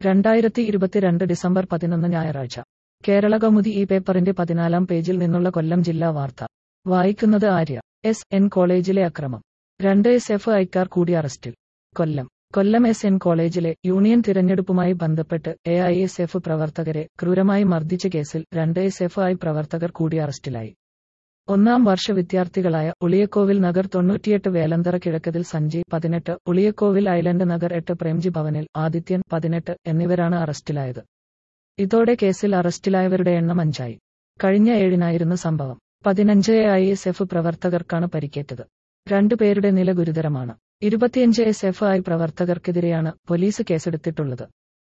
രണ്ടായിരത്തി ഇരുപത്തിരണ്ട് ഡിസംബർ പതിനൊന്ന് ഞായറാഴ്ച കേരള കൗമുദി ഈ പേപ്പറിന്റെ പതിനാലാം പേജിൽ നിന്നുള്ള കൊല്ലം ജില്ലാ വാർത്ത വായിക്കുന്നത് ആര്യ എസ് എൻ കോളേജിലെ അക്രമം രണ്ട് എസ് എഫ് ഐക്കാർ കൂടി അറസ്റ്റിൽ കൊല്ലം കൊല്ലം എസ് എൻ കോളേജിലെ യൂണിയൻ തിരഞ്ഞെടുപ്പുമായി ബന്ധപ്പെട്ട് എ ഐ എസ് എഫ് പ്രവർത്തകരെ ക്രൂരമായി മർദ്ദിച്ച കേസിൽ രണ്ട് എസ് എഫ് ഐ പ്രവർത്തകർ കൂടി അറസ്റ്റിലായി ഒന്നാം വർഷ വിദ്യാർത്ഥികളായ ഉളിയക്കോവിൽ നഗർ തൊണ്ണൂറ്റിയെട്ട് വേലന്തറ കിഴക്കതിൽ സഞ്ജയ് പതിനെട്ട് ഉളിയക്കോവിൽ ഐലൻഡ് നഗർ എട്ട് പ്രേംജി ഭവനിൽ ആദിത്യൻ പതിനെട്ട് എന്നിവരാണ് അറസ്റ്റിലായത് ഇതോടെ കേസിൽ അറസ്റ്റിലായവരുടെ എണ്ണം അഞ്ചായി കഴിഞ്ഞ ഏഴിനായിരുന്നു സംഭവം പതിനഞ്ച് ഐ എസ് എഫ് പ്രവർത്തകർക്കാണ് പരിക്കേറ്റത് രണ്ടുപേരുടെ നില ഗുരുതരമാണ് ഇരുപത്തിയഞ്ച് എസ് എഫ് ഐ പ്രവർത്തകർക്കെതിരെയാണ് പോലീസ് കേസെടുത്തിട്ടുള്ളത്